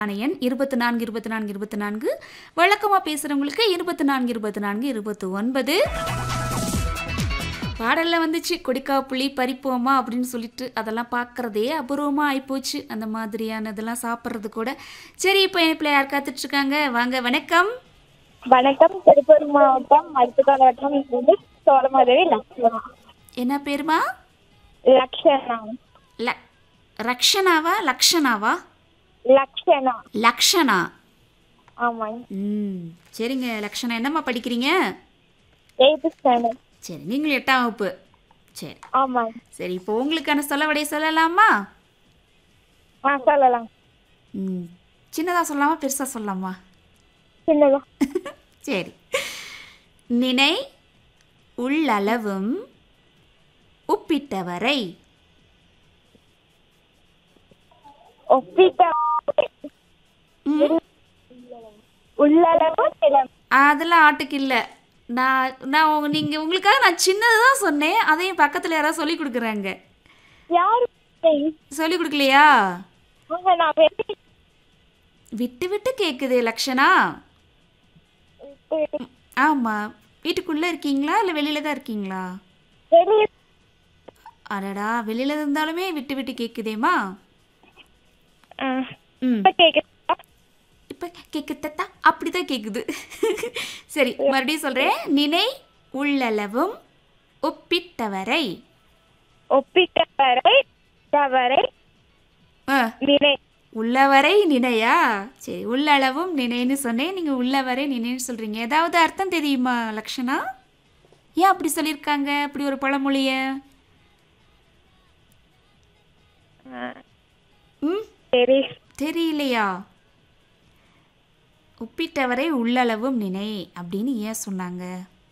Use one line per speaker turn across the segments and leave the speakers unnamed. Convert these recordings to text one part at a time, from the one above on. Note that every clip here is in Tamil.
எண் இருபத்தி நான்கு இருபத்தி நான்கு இருபத்தி நான்கு வழக்கமாக பேசுகிறவங்களுக்கு இருபத்தி நான்கு இருபத்தி நான்கு இருபத்தி ஒன்பது பாடலில் வந்துச்சு கொடிக்கா புளி பறிப்போமா அப்படின்னு சொல்லிட்டு அதெல்லாம் பார்க்குறதே அபூர்வமாக ஆயிப்போச்சு அந்த மாதிரியான இதெல்லாம் சாப்பிட்றது கூட சரி இப்போ என் பிள்ளை யார் காத்துட்ருக்காங்க வாங்க வணக்கம்
வணக்கம் திருப்பூர் மாவட்டம் மருத்துவ வட்டம் இருந்து சோழமாதேவி லக்ஷணா
என்ன பேருமா
லக்ஷணா
ல ரக்ஷனாவா லக்ஷனாவா
லக்ஷணா
லக்ஷனா
ஆமாங்க
ம் சரிங்க லக்ஷனா என்னம்மா படிக்கிறீங்க
எயித்து ஸ்டாண்டர்ட்
சரி நீங்களும் எட்டாம் வகுப்பு சரி
ஆமாங்க
சரி இப்போ உங்களுக்கான சொல்ல விடைய சொல்லலாமா
ஆ சொல்லலாம்
ம் சின்னதாக சொல்லலாமா பெருசாக சொல்லலாமா
சின்னதா
சரி நினை உள்ளளவும் உப்பிட்டவரை
ஒப்பிட்ட
ம்,
உள்ளளவு நிலம்
அதெல்லாம் ஆட்டுக்கு இல்லை நான் நான் உங்க நீங்கள் உங்களுக்காக நான் சின்னதாக சொன்னேன் அதையும் பக்கத்தில் யாராவது சொல்லி கொடுக்குறாங்க
யாரு
சொல்லி கொடுக்கலையா
அவங்க நான் வெளியே
விட்டு விட்டு கேட்குது லக்ஷனா ஆமாம் வீட்டுக்குள்ளே இருக்கீங்களா இல்லை வெளியில தான் இருக்கீங்களா
வெளியே
அடடா வெளியில இருந்தாலுமே விட்டு விட்டு கேட்குதேம்மா
ஆ,
ம்
இப்ப கேக்குதா
இப்போ கேட்குதா அப்படி தான் கேட்குது சரி மறுபடியும் சொல்கிறேன் நினை உள்ளளவும் ஒப்பிட்டவரை
ஒப்பிட்டவரை தவறை
ஆ
நினை
உள்ளவரை நினையா சரி உள்ளளவும் நினைன்னு சொன்னேன் நீங்கள் உள்ளவரை நினைன்னு சொல்கிறீங்க ஏதாவது அர்த்தம் தெரியுமா லக்ஷனா ஏன் அப்படி சொல்லியிருக்காங்க அப்படி ஒரு பழமொழிய
ஆ,
ம்
சரி
தெரியலையா உப்பிட்டவரை உள்ளளவும் நினை அப்படின்னு ஏன் சொன்னாங்க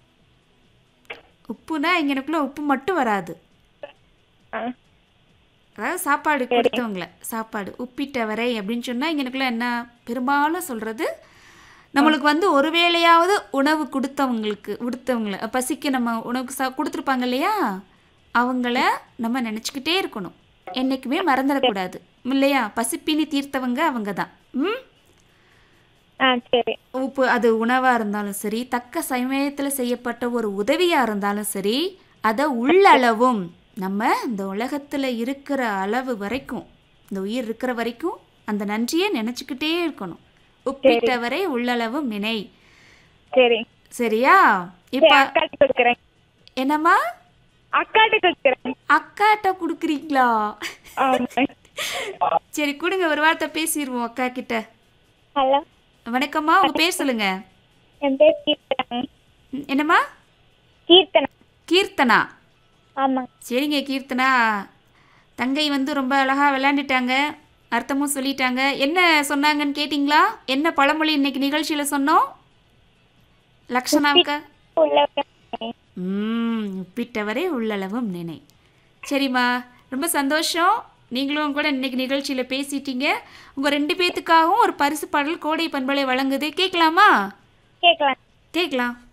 உப்புனா இங்கனக்குள்ள உப்பு மட்டும் வராது
ஆ,
அதாவது சாப்பாடு கொடுத்தவங்கள சாப்பாடு உப்பிட்டவரை அப்படின்னு சொன்னால் இங்கனக்குள்ள என்ன பெரும்பாலும் சொல்கிறது நம்மளுக்கு வந்து ஒரு வேளையாவது உணவு கொடுத்தவங்களுக்கு கொடுத்தவங்கள பசிக்கு நம்ம உணவுக்கு சா கொடுத்துருப்பாங்க இல்லையா அவங்கள நம்ம நினச்சிக்கிட்டே இருக்கணும் என்றைக்குமே மறந்துடக்கூடாது இல்லையா பசிப்பினி தீர்த்தவங்க அவங்க தான் ம்
ஆ சரி
உப்பு அது உணவாக இருந்தாலும் சரி தக்க சமயத்தில் செய்யப்பட்ட ஒரு உதவியாக இருந்தாலும் சரி அதை உள்ளளவும் நம்ம இந்த உலகத்தில் இருக்கிற அளவு வரைக்கும் இந்த உயிர் இருக்கிற வரைக்கும் அந்த நன்றியை நினச்சிக்கிட்டே இருக்கணும் உப்பிட்டவரை உள்ளளவும் நினை
சரி
சரியா
சரி,
இப்போ
அக்காட்ட கொடுக்குறேன்
என்னம்மா
அக்காட்ட கொடுக்குறேன்
அக்காட்ட கொடுக்குறீங்களா
ஆமாங்க
சரி கொடுங்க ஒரு வார்த்தை பேசிடுவோம் அக்கா கிட்ட
ஹலோ
வணக்கம்மா உங்கள் பேர் சொல்லுங்க
என் பேர் கீர்த்தனா
ம், என்னம்மா
கீர்த்தனா
கீர்த்தனா
ஆமாங்க
சரிங்க கீர்த்தனா தங்கை வந்து ரொம்ப அழகாக விளையாண்டுட்டாங்க அர்த்தமும் சொல்லிட்டாங்க என்ன சொன்னாங்கன்னு கேட்டிங்களா என்ன பழமொழி இன்னைக்கு நிகழ்ச்சியில் சொன்னோம் லக்ஷனாவுக்கு
உள்ளவரை
ம் உப்பிட்டவரே உள்ளளவும் நினை சரிம்மா ரொம்ப சந்தோஷம் நீங்களும் கூட இன்னைக்கு நிகழ்ச்சியில் பேசிட்டீங்க உங்கள் ரெண்டு பேத்துக்காகவும் ஒரு பரிசு பாடல் கோடை பண்பலை வழங்குது கேட்கலாமா
கேட்கலாம்
கேட்கலாம்